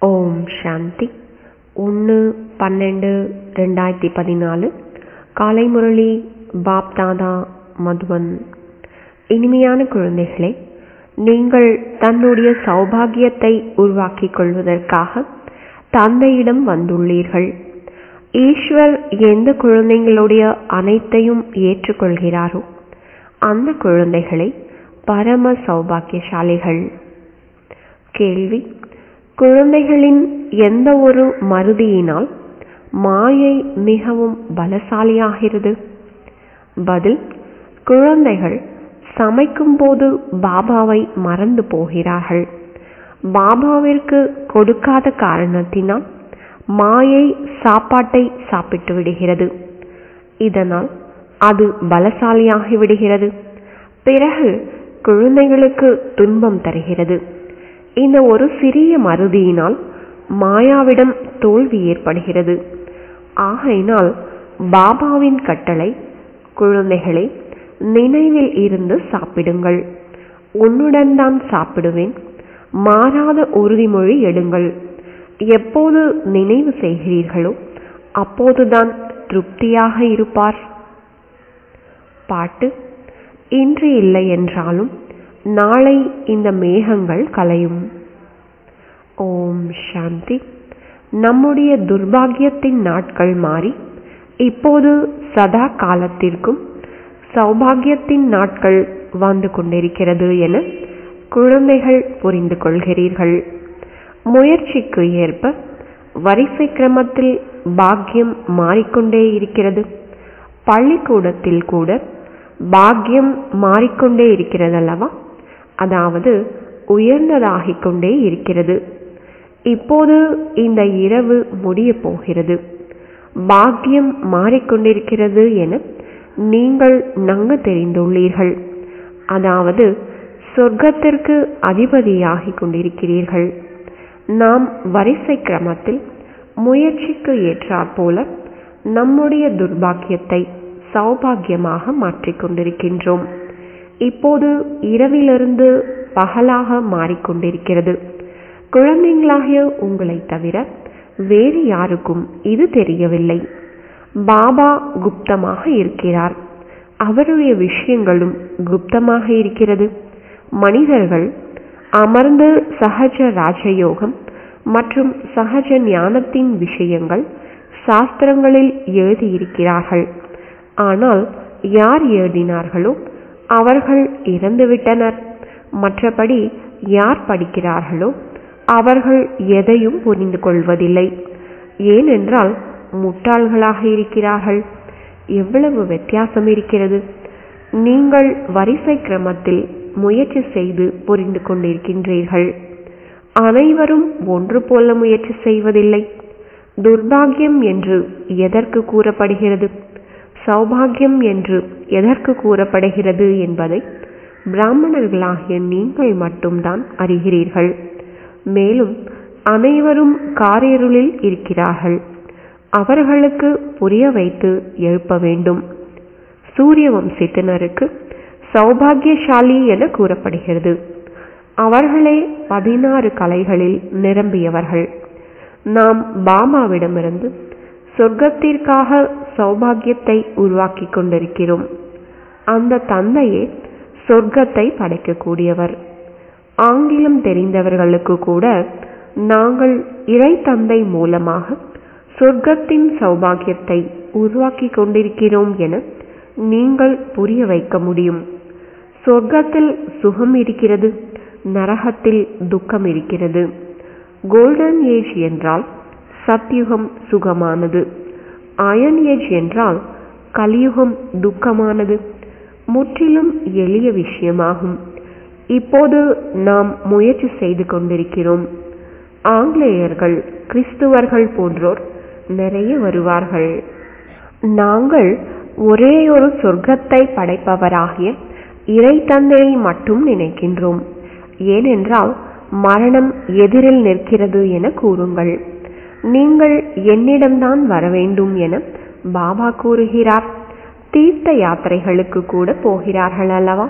ஓம் சாந்தி ஒன்று பன்னெண்டு ரெண்டாயிரத்தி பதினாலு காலை முரளி பாப் தாதா மதுவன் இனிமையான குழந்தைகளே நீங்கள் தன்னுடைய சௌபாகியத்தை உருவாக்கிக் கொள்வதற்காக தந்தையிடம் வந்துள்ளீர்கள் ஈஸ்வர் எந்த குழந்தைங்களுடைய அனைத்தையும் ஏற்றுக்கொள்கிறாரோ அந்த குழந்தைகளை பரம சௌபாக்கியசாலிகள் கேள்வி குழந்தைகளின் எந்த ஒரு மருதியினால் மாயை மிகவும் பலசாலியாகிறது பதில் குழந்தைகள் சமைக்கும் போது பாபாவை மறந்து போகிறார்கள் பாபாவிற்கு கொடுக்காத காரணத்தினால் மாயை சாப்பாட்டை சாப்பிட்டு விடுகிறது இதனால் அது பலசாலியாகி விடுகிறது பிறகு குழந்தைகளுக்கு துன்பம் தருகிறது இந்த ஒரு சிறிய மருதியினால் மாயாவிடம் தோல்வி ஏற்படுகிறது ஆகையினால் பாபாவின் கட்டளை குழந்தைகளை நினைவில் இருந்து சாப்பிடுங்கள் உன்னுடன் தான் சாப்பிடுவேன் மாறாத உறுதிமொழி எடுங்கள் எப்போது நினைவு செய்கிறீர்களோ அப்போதுதான் திருப்தியாக இருப்பார் பாட்டு இன்று இல்லை என்றாலும் நாளை இந்த மேகங்கள் கலையும் ஓம் சாந்தி நம்முடைய துர்பாகியத்தின் நாட்கள் மாறி இப்போது சதா காலத்திற்கும் சௌபாகியத்தின் நாட்கள் வந்து கொண்டிருக்கிறது என குழந்தைகள் புரிந்து கொள்கிறீர்கள் முயற்சிக்கு ஏற்ப வரிசை கிரமத்தில் பாக்கியம் மாறிக்கொண்டே இருக்கிறது பள்ளிக்கூடத்தில் கூட பாக்கியம் மாறிக்கொண்டே இருக்கிறது அல்லவா அதாவது உயர்ந்ததாகிக் கொண்டே இருக்கிறது இப்போது இந்த இரவு முடிய போகிறது பாக்கியம் மாறிக்கொண்டிருக்கிறது என நீங்கள் நன்கு தெரிந்துள்ளீர்கள் அதாவது சொர்க்கத்திற்கு அதிபதியாகிக் கொண்டிருக்கிறீர்கள் நாம் வரிசை கிரமத்தில் முயற்சிக்கு ஏற்றாற்போல நம்முடைய துர்பாக்கியத்தை சௌபாகியமாக மாற்றிக்கொண்டிருக்கின்றோம் இப்போது இரவிலிருந்து பகலாக மாறிக்கொண்டிருக்கிறது குழந்தைங்களாகிய உங்களை தவிர வேறு யாருக்கும் இது தெரியவில்லை பாபா குப்தமாக இருக்கிறார் அவருடைய விஷயங்களும் குப்தமாக இருக்கிறது மனிதர்கள் அமர்ந்து சகஜ ராஜயோகம் மற்றும் சகஜ ஞானத்தின் விஷயங்கள் சாஸ்திரங்களில் எழுதியிருக்கிறார்கள் ஆனால் யார் எழுதினார்களோ அவர்கள் இறந்துவிட்டனர் மற்றபடி யார் படிக்கிறார்களோ அவர்கள் எதையும் புரிந்து கொள்வதில்லை ஏனென்றால் முட்டாள்களாக இருக்கிறார்கள் எவ்வளவு வித்தியாசம் இருக்கிறது நீங்கள் வரிசை கிரமத்தில் முயற்சி செய்து புரிந்து கொண்டிருக்கின்றீர்கள் அனைவரும் ஒன்று போல முயற்சி செய்வதில்லை துர்பாகியம் என்று எதற்கு கூறப்படுகிறது சௌபாகியம் என்று எதற்கு கூறப்படுகிறது என்பதை பிராமணர்களாகிய நீங்கள் மட்டும்தான் அறிகிறீர்கள் மேலும் அனைவரும் காரிருளில் இருக்கிறார்கள் அவர்களுக்கு புரிய வைத்து எழுப்ப வேண்டும் சூரிய வம்சத்தினருக்கு சௌபாகியசாலி என கூறப்படுகிறது அவர்களே பதினாறு கலைகளில் நிரம்பியவர்கள் நாம் பாபாவிடமிருந்து சொர்க்கத்திற்காக சௌபாகியத்தை உருவாக்கி கொண்டிருக்கிறோம் அந்த தந்தையே சொர்க்கத்தை படைக்கக்கூடியவர் ஆங்கிலம் தெரிந்தவர்களுக்கு கூட நாங்கள் இறை தந்தை மூலமாக சொர்க்கத்தின் சௌபாகியத்தை உருவாக்கி கொண்டிருக்கிறோம் என நீங்கள் புரிய வைக்க முடியும் சொர்க்கத்தில் சுகம் இருக்கிறது நரகத்தில் துக்கம் இருக்கிறது கோல்டன் ஏஜ் என்றால் சத்யுகம் சுகமானது அயன் ஏஜ் என்றால் கலியுகம் துக்கமானது முற்றிலும் எளிய விஷயமாகும் இப்போது நாம் முயற்சி செய்து கொண்டிருக்கிறோம் ஆங்கிலேயர்கள் கிறிஸ்துவர்கள் போன்றோர் நிறைய வருவார்கள் நாங்கள் ஒரே ஒரு சொர்க்கத்தை படைப்பவராகிய இறை தந்தையை மட்டும் நினைக்கின்றோம் ஏனென்றால் மரணம் எதிரில் நிற்கிறது என கூறுங்கள் நீங்கள் என்னிடம்தான் வர வேண்டும் என பாபா கூறுகிறார் தீர்த்த யாத்திரைகளுக்கு கூட போகிறார்கள் அல்லவா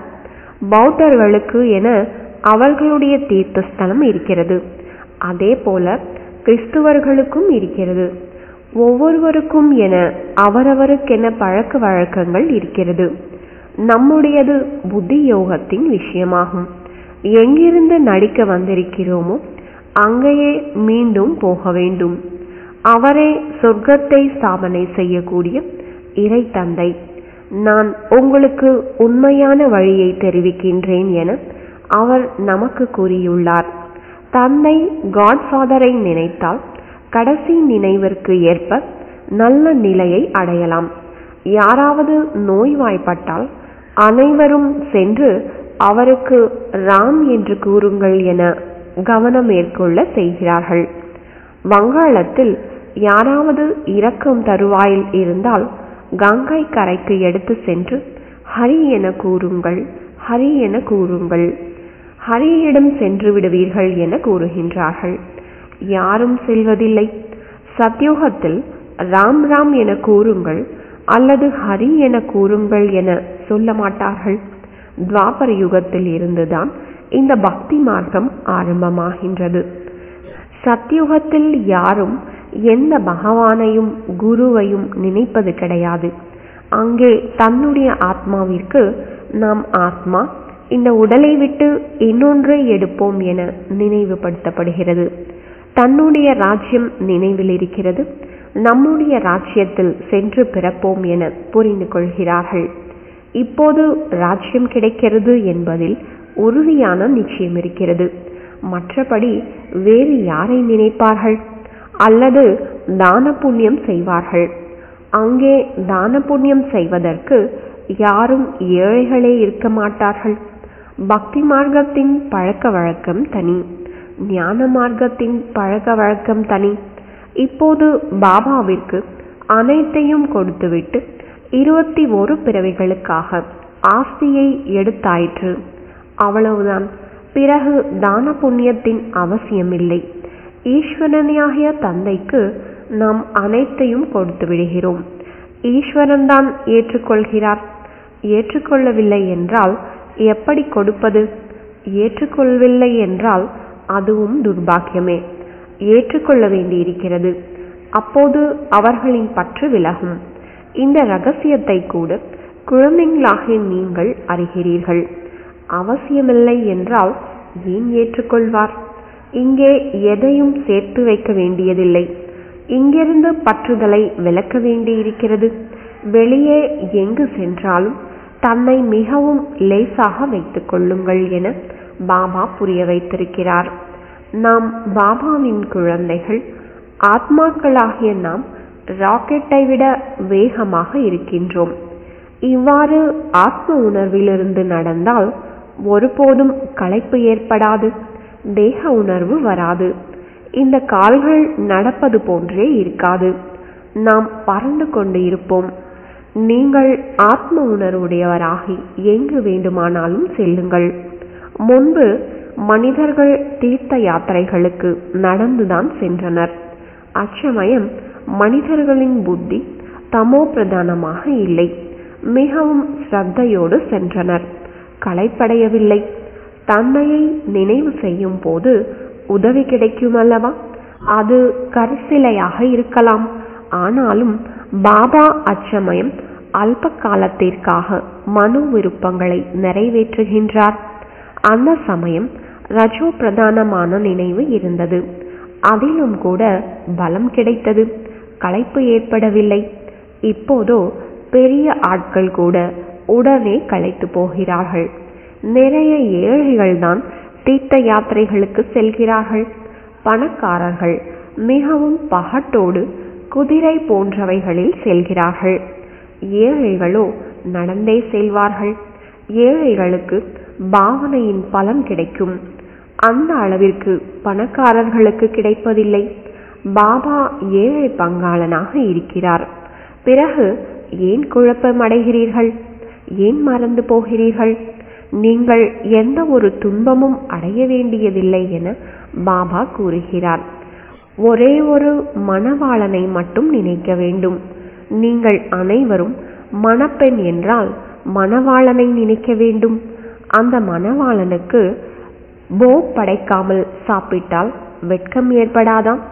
பௌத்தர்களுக்கு என அவர்களுடைய தீர்த்த ஸ்தலம் இருக்கிறது அதே போல கிறிஸ்துவர்களுக்கும் இருக்கிறது ஒவ்வொருவருக்கும் என அவரவருக்கென பழக்க வழக்கங்கள் இருக்கிறது நம்முடையது புத்தி யோகத்தின் விஷயமாகும் எங்கிருந்து நடிக்க வந்திருக்கிறோமோ அங்கேயே மீண்டும் போக வேண்டும் அவரே சொர்க்கத்தை ஸ்தாபனை செய்யக்கூடிய இறை தந்தை நான் உங்களுக்கு உண்மையான வழியை தெரிவிக்கின்றேன் என அவர் நமக்கு கூறியுள்ளார் தந்தை காட்ஃபாதரை நினைத்தால் கடைசி நினைவிற்கு ஏற்ப நல்ல நிலையை அடையலாம் யாராவது நோய்வாய்ப்பட்டால் அனைவரும் சென்று அவருக்கு ராம் என்று கூறுங்கள் என கவனம் மேற்கொள்ள செய்கிறார்கள் வங்காளத்தில் யாராவது இறக்கும் தருவாயில் இருந்தால் கங்கை கரைக்கு எடுத்து சென்று ஹரி என கூறுங்கள் ஹரி என கூறுங்கள் ஹரியிடம் சென்று விடுவீர்கள் என கூறுகின்றார்கள் யாரும் செல்வதில்லை சத்யோகத்தில் ராம் ராம் என கூறுங்கள் அல்லது ஹரி என கூறுங்கள் என சொல்ல மாட்டார்கள் துவாபர யுகத்தில் இருந்துதான் இந்த பக்தி மார்க்கம் ஆரம்பமாகின்றது சத்யுகத்தில் யாரும் எந்த பகவானையும் குருவையும் நினைப்பது கிடையாது அங்கே தன்னுடைய ஆத்மாவிற்கு நாம் ஆத்மா இந்த உடலை விட்டு இன்னொன்றை எடுப்போம் என நினைவுபடுத்தப்படுகிறது தன்னுடைய ராஜ்யம் நினைவில் இருக்கிறது நம்முடைய ராஜ்யத்தில் சென்று பிறப்போம் என புரிந்து கொள்கிறார்கள் இப்போது ராஜ்யம் கிடைக்கிறது என்பதில் உறுதியான நிச்சயம் இருக்கிறது மற்றபடி வேறு யாரை நினைப்பார்கள் அல்லது தான புண்ணியம் செய்வார்கள் அங்கே தான புண்ணியம் செய்வதற்கு யாரும் ஏழைகளே இருக்க மாட்டார்கள் பக்தி மார்க்கத்தின் பழக்க வழக்கம் தனி ஞான மார்க்கத்தின் பழக்க வழக்கம் தனி இப்போது பாபாவிற்கு அனைத்தையும் கொடுத்துவிட்டு இருபத்தி ஒரு பிறவிகளுக்காக ஆஸ்தியை எடுத்தாயிற்று அவ்வளவுதான் பிறகு தான புண்ணியத்தின் அவசியமில்லை ஈஸ்வரனியாகிய தந்தைக்கு நாம் அனைத்தையும் கொடுத்து விடுகிறோம் ஈஸ்வரன் தான் ஏற்றுக்கொள்கிறார் ஏற்றுக்கொள்ளவில்லை என்றால் எப்படி கொடுப்பது ஏற்றுக்கொள்ளவில்லை என்றால் அதுவும் துர்பாக்கியமே ஏற்றுக்கொள்ள வேண்டியிருக்கிறது அப்போது அவர்களின் பற்று விலகும் இந்த ரகசியத்தை கூட குழந்தைகளாகிய நீங்கள் அறிகிறீர்கள் அவசியமில்லை என்றால் ஏன் ஏற்றுக்கொள்வார் இங்கே எதையும் சேர்த்து வைக்க வேண்டியதில்லை இங்கிருந்து பற்றுதலை விளக்க வேண்டியிருக்கிறது வெளியே எங்கு சென்றாலும் தன்னை மிகவும் லேசாக வைத்துக் கொள்ளுங்கள் என பாபா புரிய வைத்திருக்கிறார் நாம் பாபாவின் குழந்தைகள் ஆத்மாக்களாகிய நாம் ராக்கெட்டை விட வேகமாக இருக்கின்றோம் இவ்வாறு ஆத்ம உணர்விலிருந்து நடந்தால் ஒருபோதும் களைப்பு ஏற்படாது தேக உணர்வு வராது இந்த கால்கள் நடப்பது போன்றே இருக்காது நாம் பறந்து கொண்டு இருப்போம் நீங்கள் ஆத்ம உணர்வுடையவராகி எங்கு வேண்டுமானாலும் செல்லுங்கள் முன்பு மனிதர்கள் தீர்த்த யாத்திரைகளுக்கு நடந்துதான் சென்றனர் அச்சமயம் மனிதர்களின் புத்தி தமோ பிரதானமாக இல்லை மிகவும் ஸ்ரத்தையோடு சென்றனர் களைப்படையவில்லை தன்மையை நினைவு செய்யும் போது உதவி கிடைக்கும் அல்லவா அது கருசிலையாக இருக்கலாம் ஆனாலும் பாபா அச்சமயம் அல்ப காலத்திற்காக மனு விருப்பங்களை நிறைவேற்றுகின்றார் அந்த சமயம் ரஜோ பிரதானமான நினைவு இருந்தது அதிலும் கூட பலம் கிடைத்தது களைப்பு ஏற்படவில்லை இப்போதோ பெரிய ஆட்கள் கூட உடனே களைத்து போகிறார்கள் நிறைய ஏழைகள் தான் தீர்த்த யாத்திரைகளுக்கு செல்கிறார்கள் பணக்காரர்கள் மிகவும் பகட்டோடு குதிரை போன்றவைகளில் செல்கிறார்கள் ஏழைகளோ நடந்தே செல்வார்கள் ஏழைகளுக்கு பாவனையின் பலன் கிடைக்கும் அந்த அளவிற்கு பணக்காரர்களுக்கு கிடைப்பதில்லை பாபா ஏழை பங்காளனாக இருக்கிறார் பிறகு ஏன் குழப்பம் அடைகிறீர்கள் ஏன் மறந்து போகிறீர்கள் நீங்கள் எந்த ஒரு துன்பமும் அடைய வேண்டியதில்லை என பாபா கூறுகிறார் ஒரே ஒரு மணவாளனை மட்டும் நினைக்க வேண்டும் நீங்கள் அனைவரும் மணப்பெண் என்றால் மணவாளனை நினைக்க வேண்டும் அந்த மணவாளனுக்கு போ படைக்காமல் சாப்பிட்டால் வெட்கம் ஏற்படாதா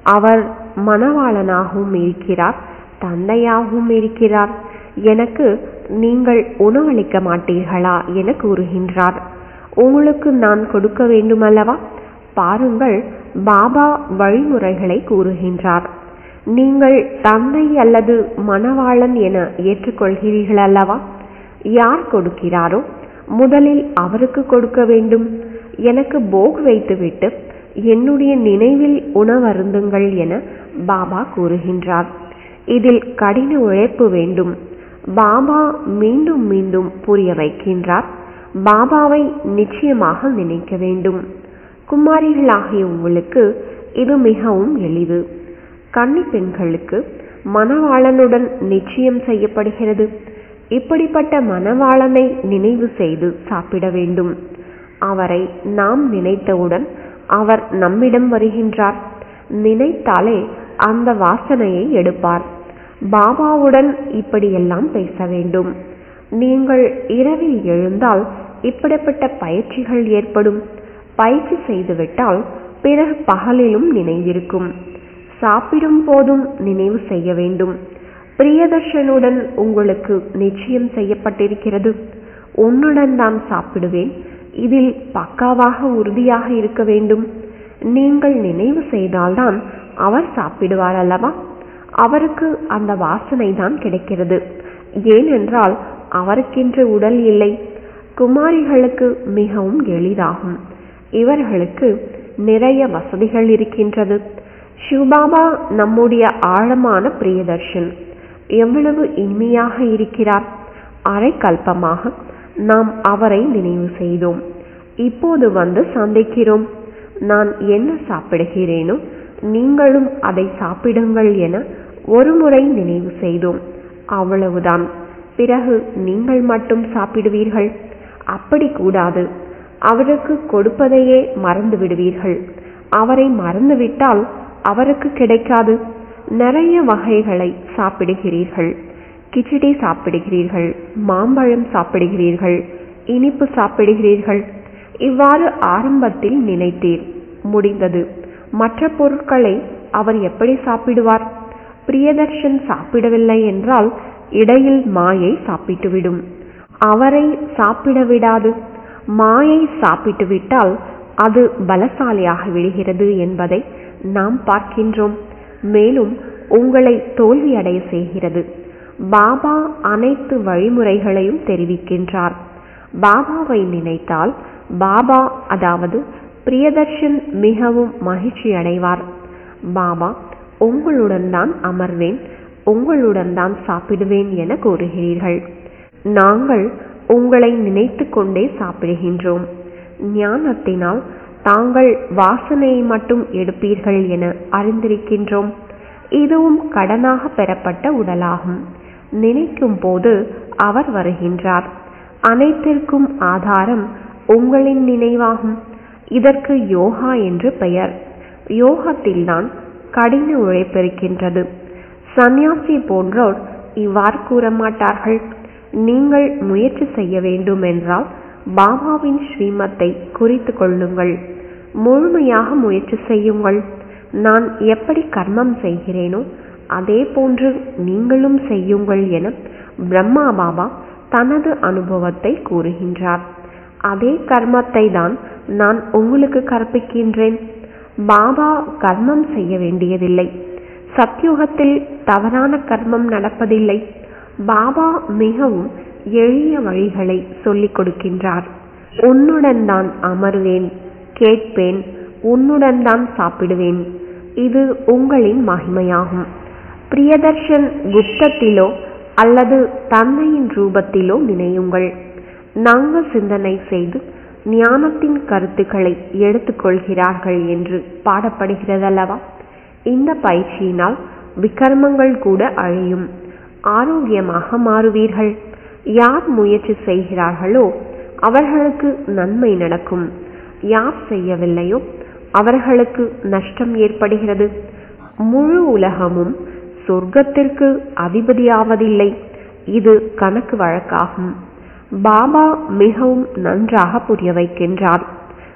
அவர் மணவாளனாகவும் இருக்கிறார் தந்தையாகவும் இருக்கிறார் எனக்கு நீங்கள் உணவளிக்க மாட்டீர்களா என கூறுகின்றார் உங்களுக்கு நான் கொடுக்க வேண்டுமல்லவா பாருங்கள் பாபா வழிமுறைகளை கூறுகின்றார் நீங்கள் தந்தை அல்லது மணவாளன் என ஏற்றுக்கொள்கிறீர்கள் அல்லவா யார் கொடுக்கிறாரோ முதலில் அவருக்கு கொடுக்க வேண்டும் எனக்கு போக் வைத்துவிட்டு என்னுடைய நினைவில் உணவருந்துங்கள் என பாபா கூறுகின்றார் இதில் கடின உழைப்பு வேண்டும் பாபா மீண்டும் மீண்டும் புரிய வைக்கின்றார் பாபாவை நிச்சயமாக நினைக்க வேண்டும் குமாரிகளாகிய உங்களுக்கு இது மிகவும் எளிது கன்னி பெண்களுக்கு மணவாளனுடன் நிச்சயம் செய்யப்படுகிறது இப்படிப்பட்ட மணவாளனை நினைவு செய்து சாப்பிட வேண்டும் அவரை நாம் நினைத்தவுடன் அவர் நம்மிடம் வருகின்றார் நினைத்தாலே அந்த வாசனையை எடுப்பார் பாபாவுடன் இப்படியெல்லாம் பேச வேண்டும் நீங்கள் இரவில் எழுந்தால் இப்படிப்பட்ட பயிற்சிகள் ஏற்படும் பயிற்சி செய்துவிட்டால் பிறகு பகலிலும் நினைவிருக்கும் சாப்பிடும் போதும் நினைவு செய்ய வேண்டும் பிரியதர்ஷனுடன் உங்களுக்கு நிச்சயம் செய்யப்பட்டிருக்கிறது உன்னுடன் தான் சாப்பிடுவேன் இதில் பக்காவாக உறுதியாக இருக்க வேண்டும் நீங்கள் நினைவு செய்தால்தான் அவர் சாப்பிடுவார் அல்லவா அவருக்கு அந்த வாசனை தான் கிடைக்கிறது ஏனென்றால் அவருக்கென்று உடல் இல்லை குமாரிகளுக்கு மிகவும் எளிதாகும் இவர்களுக்கு நிறைய வசதிகள் இருக்கின்றது சிவபாபா நம்முடைய ஆழமான பிரியதர்ஷன் எவ்வளவு இனிமையாக இருக்கிறார் அரை கல்பமாக நாம் அவரை நினைவு செய்தோம் இப்போது வந்து சந்திக்கிறோம் நான் என்ன சாப்பிடுகிறேனோ நீங்களும் அதை சாப்பிடுங்கள் என ஒருமுறை நினைவு செய்தோம் அவ்வளவுதான் பிறகு நீங்கள் மட்டும் சாப்பிடுவீர்கள் அப்படி கூடாது அவருக்கு கொடுப்பதையே மறந்து விடுவீர்கள் அவரை மறந்துவிட்டால் அவருக்கு கிடைக்காது நிறைய வகைகளை சாப்பிடுகிறீர்கள் கிச்சடி சாப்பிடுகிறீர்கள் மாம்பழம் சாப்பிடுகிறீர்கள் இனிப்பு சாப்பிடுகிறீர்கள் இவ்வாறு ஆரம்பத்தில் நினைத்தீர் முடிந்தது மற்ற பொருட்களை அவர் எப்படி சாப்பிடுவார் பிரியதர்ஷன் சாப்பிடவில்லை என்றால் இடையில் மாயை சாப்பிட்டுவிடும் அவரை சாப்பிட விடாது மாயை சாப்பிட்டு விட்டால் அது பலசாலியாக விடுகிறது என்பதை நாம் பார்க்கின்றோம் மேலும் உங்களை தோல்வியடைய செய்கிறது பாபா அனைத்து வழிமுறைகளையும் தெரிவிக்கின்றார் பாபாவை நினைத்தால் பாபா அதாவது பிரியதர்ஷன் மிகவும் மகிழ்ச்சி அடைவார் பாபா உங்களுடன் தான் அமர்வேன் உங்களுடன் தான் சாப்பிடுவேன் என கூறுகிறீர்கள் நாங்கள் உங்களை நினைத்து கொண்டே சாப்பிடுகின்றோம் ஞானத்தினால் தாங்கள் வாசனையை மட்டும் எடுப்பீர்கள் என அறிந்திருக்கின்றோம் இதுவும் கடனாக பெறப்பட்ட உடலாகும் நினைக்கும் போது அவர் வருகின்றார் அனைத்திற்கும் ஆதாரம் உங்களின் நினைவாகும் இதற்கு யோகா என்று பெயர் யோகத்தில்தான் கடின உழைப்பிருக்கின்றது சந்நியாசி போன்றோர் இவ்வாறு கூற மாட்டார்கள் நீங்கள் முயற்சி செய்ய வேண்டும் என்றால் பாபாவின் ஸ்ரீமத்தை குறித்து கொள்ளுங்கள் முழுமையாக முயற்சி செய்யுங்கள் நான் எப்படி கர்மம் செய்கிறேனோ அதே போன்று நீங்களும் செய்யுங்கள் என பிரம்மா பாபா தனது அனுபவத்தை கூறுகின்றார் அதே கர்மத்தை தான் நான் உங்களுக்கு கற்பிக்கின்றேன் பாபா கர்மம் செய்ய வேண்டியதில்லை சத்யுகத்தில் தவறான கர்மம் நடப்பதில்லை பாபா மிகவும் எளிய வழிகளை சொல்லிக் கொடுக்கின்றார் உன்னுடன் தான் அமர்வேன் கேட்பேன் உன்னுடன் தான் சாப்பிடுவேன் இது உங்களின் மகிமையாகும் பிரியதர்ஷன் குப்தத்திலோ அல்லது தந்தையின் ரூபத்திலோ நினையுங்கள் நாங்க சிந்தனை செய்து ஞானத்தின் கருத்துக்களை எடுத்துக்கொள்கிறார்கள் என்று பாடப்படுகிறதல்லவா இந்த பயிற்சியினால் விகர்மங்கள் கூட அழியும் ஆரோக்கியமாக மாறுவீர்கள் யார் முயற்சி செய்கிறார்களோ அவர்களுக்கு நன்மை நடக்கும் யார் செய்யவில்லையோ அவர்களுக்கு நஷ்டம் ஏற்படுகிறது முழு உலகமும் சொர்க்கத்திற்கு அதிபதியாவதில்லை இது கணக்கு வழக்காகும் பாபா மிகவும் நன்றாக புரிய வைக்கின்றார்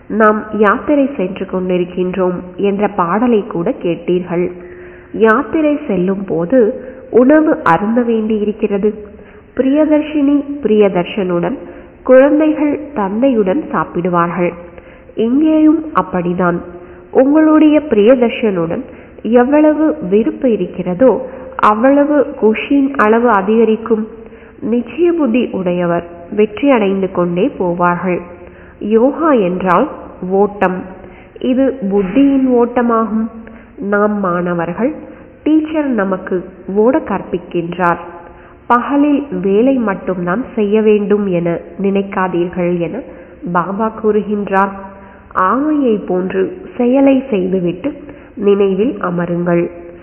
நாம் யாத்திரை சென்று கொண்டிருக்கின்றோம் என்ற பாடலை கூட கேட்டீர்கள் யாத்திரை செல்லும் போது உணவு அருந்த வேண்டியிருக்கிறது பிரியதர்ஷினி பிரியதர்ஷனுடன் குழந்தைகள் தந்தையுடன் சாப்பிடுவார்கள் இங்கேயும் அப்படிதான் உங்களுடைய பிரியதர்ஷனுடன் எவ்வளவு விருப்பு இருக்கிறதோ அவ்வளவு குஷியின் அளவு அதிகரிக்கும் நிச்சய புத்தி உடையவர் வெற்றி அடைந்து கொண்டே போவார்கள் யோகா என்றால் ஓட்டம் இது புத்தியின் ஓட்டமாகும் நாம் மாணவர்கள் டீச்சர் நமக்கு ஓட கற்பிக்கின்றார் பகலில் வேலை மட்டும்தான் செய்ய வேண்டும் என நினைக்காதீர்கள் என பாபா கூறுகின்றார் ஆமையை போன்று செயலை செய்துவிட்டு நினைவில் அமருங்கள்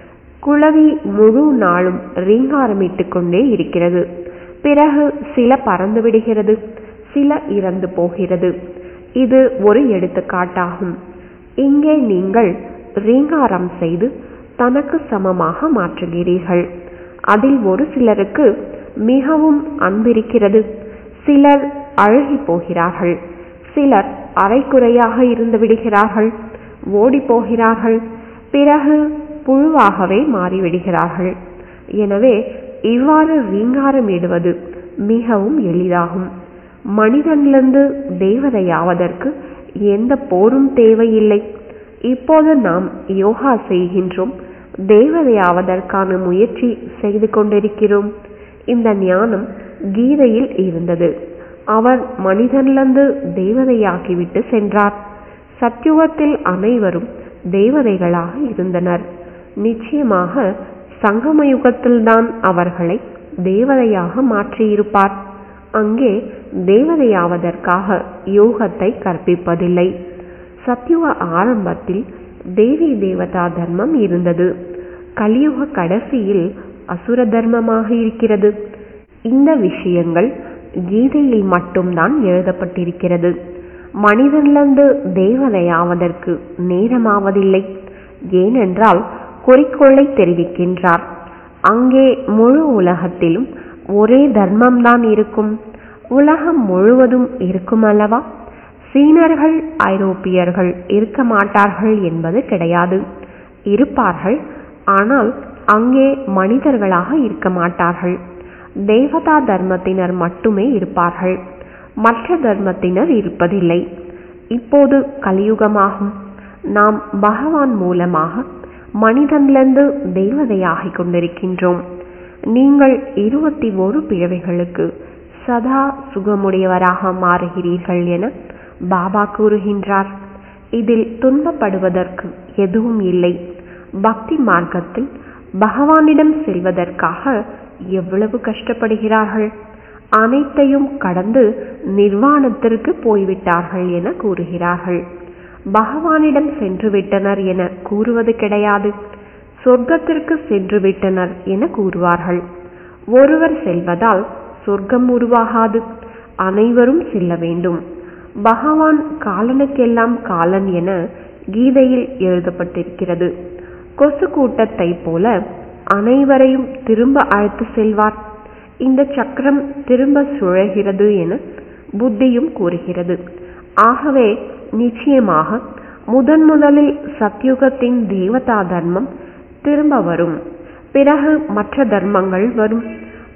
குளவி முழு நாளும் ரீங்காரமிட்டு கொண்டே இருக்கிறது பிறகு சில பறந்து விடுகிறது சில இறந்து போகிறது இது ஒரு எடுத்துக்காட்டாகும் இங்கே நீங்கள் ரீங்காரம் செய்து தனக்கு சமமாக மாற்றுகிறீர்கள் அதில் ஒரு சிலருக்கு மிகவும் அன்பிருக்கிறது சிலர் அழுகி போகிறார்கள் சிலர் அரைக்குறையாக இருந்து விடுகிறார்கள் ஓடி போகிறார்கள் பிறகு புழுவாகவே மாறிவிடுகிறார்கள் எனவே இவ்வாறு ரீங்காரமிடுவது மிகவும் எளிதாகும் மனிதனிலிருந்து தேவதையாவதற்கு எந்த போரும் தேவையில்லை இப்போது நாம் யோகா செய்கின்றோம் தேவதையாவதற்கான முயற்சி செய்து கொண்டிருக்கிறோம் இந்த ஞானம் கீதையில் இருந்தது அவர் மனிதனிலிருந்து தேவதையாக்கிவிட்டு சென்றார் சத்தியுகத்தில் அனைவரும் தேவதைகளாக இருந்தனர் நிச்சயமாக சங்கம யுகத்தில்தான் அவர்களை தேவதையாக மாற்றியிருப்பார் அங்கே தேவதையாவதற்காக யோகத்தை கற்பிப்பதில்லை சத்யுக ஆரம்பத்தில் தேவி தேவதா தர்மம் இருந்தது கலியுக கடைசியில் அசுர தர்மமாக இருக்கிறது இந்த விஷயங்கள் கீதையில் மட்டும்தான் எழுதப்பட்டிருக்கிறது மனிதனிலிருந்து தேவதையாவதற்கு நேரமாவதில்லை ஏனென்றால் குறிக்கோளை தெரிவிக்கின்றார் அங்கே முழு உலகத்திலும் ஒரே தர்மம்தான் இருக்கும் உலகம் முழுவதும் இருக்கும் அல்லவா சீனர்கள் ஐரோப்பியர்கள் இருக்க மாட்டார்கள் என்பது கிடையாது இருப்பார்கள் ஆனால் அங்கே மனிதர்களாக இருக்க மாட்டார்கள் தேவதா தர்மத்தினர் மட்டுமே இருப்பார்கள் மற்ற தர்மத்தினர் இருப்பதில்லை இப்போது கலியுகமாகும் நாம் பகவான் மூலமாக மனிதனிலிருந்து தேவதையாகிக் கொண்டிருக்கின்றோம் நீங்கள் இருபத்தி ஒரு பிறவைகளுக்கு சதா சுகமுடையவராக மாறுகிறீர்கள் என பாபா கூறுகின்றார் இதில் துன்பப்படுவதற்கு எதுவும் இல்லை பக்தி மார்க்கத்தில் பகவானிடம் செல்வதற்காக எவ்வளவு கஷ்டப்படுகிறார்கள் அனைத்தையும் கடந்து நிர்வாணத்திற்கு போய்விட்டார்கள் என கூறுகிறார்கள் பகவானிடம் சென்று விட்டனர் என கூறுவது கிடையாது சொர்க்கத்திற்கு சென்று விட்டனர் என கூறுவார்கள் ஒருவர் செல்வதால் சொர்க்கம் உருவாகாது அனைவரும் செல்ல வேண்டும் பகவான் காலனுக்கெல்லாம் காலன் என கீதையில் எழுதப்பட்டிருக்கிறது கொசு கூட்டத்தை போல அனைவரையும் திரும்ப அழைத்து செல்வார் இந்த சக்கரம் திரும்ப சுழகிறது என புத்தியும் கூறுகிறது ஆகவே நிச்சயமாக முதன் முதலில் சத்யுகத்தின் தேவதா தர்மம் திரும்ப வரும் பிறகு மற்ற தர்மங்கள் வரும்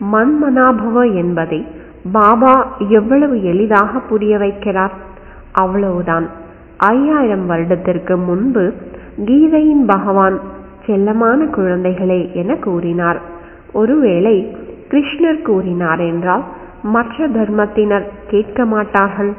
மன்மனாபவ என்பதை பாபா எவ்வளவு எளிதாக புரிய வைக்கிறார் அவ்வளவுதான் ஐயாயிரம் வருடத்திற்கு முன்பு கீதையின் பகவான் செல்லமான குழந்தைகளே என கூறினார் ஒருவேளை கிருஷ்ணர் கூறினார் என்றால் மற்ற தர்மத்தினர் கேட்க மாட்டார்கள்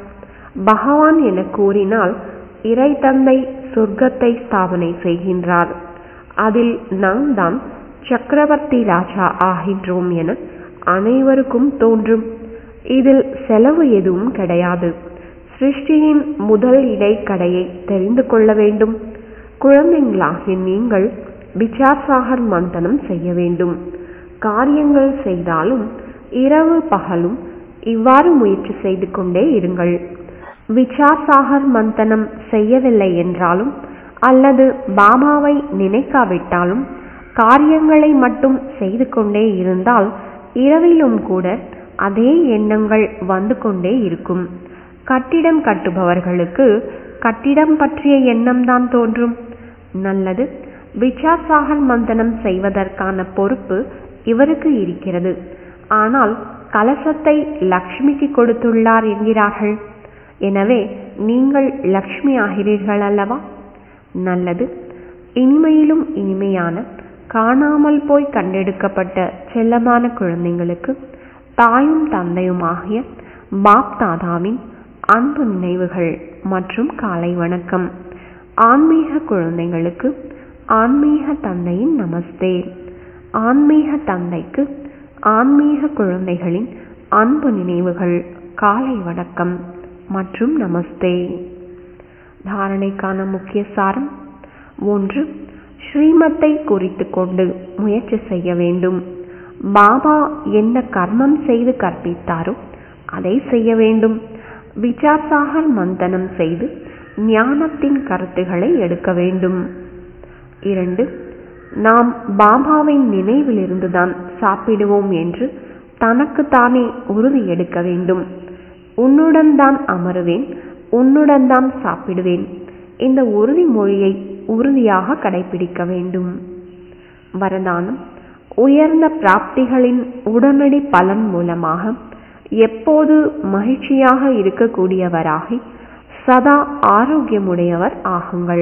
பகவான் என கூறினால் இறை தந்தை சொர்க்கத்தை ஸ்தாபனை செய்கின்றார் அதில் நாம் தான் சக்கரவர்த்தி ராஜா ஆகின்றோம் என அனைவருக்கும் தோன்றும் இதில் செலவு எதுவும் கிடையாது சிருஷ்டியின் முதல் இடைக்கடையை தெரிந்து கொள்ள வேண்டும் குழந்தைங்களாகிய நீங்கள் விசாசாகர் மந்தனம் செய்ய வேண்டும் காரியங்கள் செய்தாலும் இரவு பகலும் இவ்வாறு முயற்சி செய்து கொண்டே இருங்கள் விசாசாகர் மந்தனம் செய்யவில்லை என்றாலும் அல்லது பாபாவை நினைக்காவிட்டாலும் காரியங்களை மட்டும் செய்து கொண்டே இருந்தால் இரவிலும் கூட அதே எண்ணங்கள் வந்து கொண்டே இருக்கும் கட்டிடம் கட்டுபவர்களுக்கு கட்டிடம் பற்றிய எண்ணம் தான் தோன்றும் நல்லது விச்சாசாகர் மந்தனம் செய்வதற்கான பொறுப்பு இவருக்கு இருக்கிறது ஆனால் கலசத்தை லக்ஷ்மிக்கு கொடுத்துள்ளார் என்கிறார்கள் எனவே நீங்கள் லக்ஷ்மி ஆகிறீர்கள் அல்லவா நல்லது இனிமையிலும் இனிமையான காணாமல் போய் கண்டெடுக்கப்பட்ட செல்லமான குழந்தைங்களுக்கு தாயும் தந்தையுமாகிய பாப் தாதாவின் அன்பு நினைவுகள் மற்றும் காலை வணக்கம் ஆன்மீக குழந்தைங்களுக்கு ஆன்மீக தந்தையின் நமஸ்தே ஆன்மீக தந்தைக்கு ஆன்மீக குழந்தைகளின் அன்பு நினைவுகள் காலை வணக்கம் மற்றும் நமஸ்தே தாரணைக்கான முக்கிய சாரம் ஒன்று ஸ்ரீமத்தை குறித்து கொண்டு முயற்சி செய்ய வேண்டும் பாபா என்ன கர்மம் செய்து கற்பித்தாரோ அதை செய்ய வேண்டும் விசாசாகர் மந்தனம் செய்து ஞானத்தின் கருத்துக்களை எடுக்க வேண்டும் இரண்டு நாம் பாபாவின் நினைவிலிருந்துதான் சாப்பிடுவோம் என்று தனக்கு தானே உறுதி எடுக்க வேண்டும் உன்னுடன் தான் அமருவேன் உன்னுடன் தான் சாப்பிடுவேன் இந்த உறுதிமொழியை உறுதியாக கடைபிடிக்க வேண்டும் வரதானம் உயர்ந்த பிராப்திகளின் உடனடி பலன் மூலமாக எப்போது மகிழ்ச்சியாக இருக்கக்கூடியவராகி சதா ஆரோக்கியமுடையவர் ஆகுங்கள்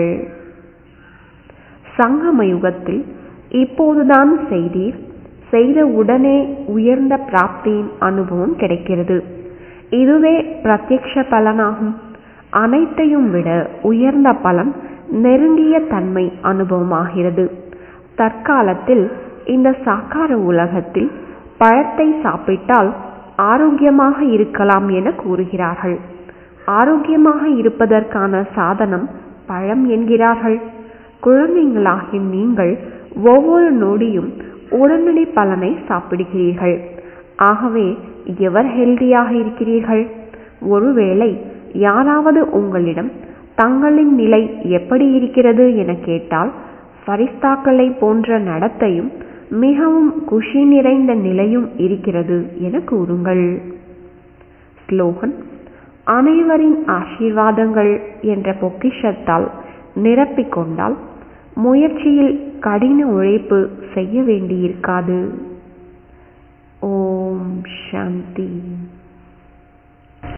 சங்கம யுகத்தில் இப்போதுதான் செய்தீர் செய்த உடனே உயர்ந்த பிராப்தியின் அனுபவம் கிடைக்கிறது இதுவே பிரத்யக்ஷ பலனாகும் அனைத்தையும் விட உயர்ந்த பலன் நெருங்கிய தன்மை அனுபவமாகிறது தற்காலத்தில் இந்த சாக்கார உலகத்தில் பழத்தை சாப்பிட்டால் ஆரோக்கியமாக இருக்கலாம் என கூறுகிறார்கள் ஆரோக்கியமாக இருப்பதற்கான சாதனம் பழம் என்கிறார்கள் குழந்தைங்களாகிய நீங்கள் ஒவ்வொரு நொடியும் உடனடி பலனை சாப்பிடுகிறீர்கள் ஆகவே எவர் ஹெல்தியாக இருக்கிறீர்கள் ஒருவேளை யாராவது உங்களிடம் தங்களின் நிலை எப்படி இருக்கிறது என கேட்டால் ஃபரிஸ்தாக்களை போன்ற நடத்தையும் மிகவும் குஷி நிறைந்த நிலையும் இருக்கிறது என கூறுங்கள் ஸ்லோகன் அனைவரின் ஆசீர்வாதங்கள் என்ற பொக்கிஷத்தால் நிரப்பிக்கொண்டால் முயற்சியில் கடின உழைப்பு செய்ய வேண்டியிருக்காது ஓம் சாந்தி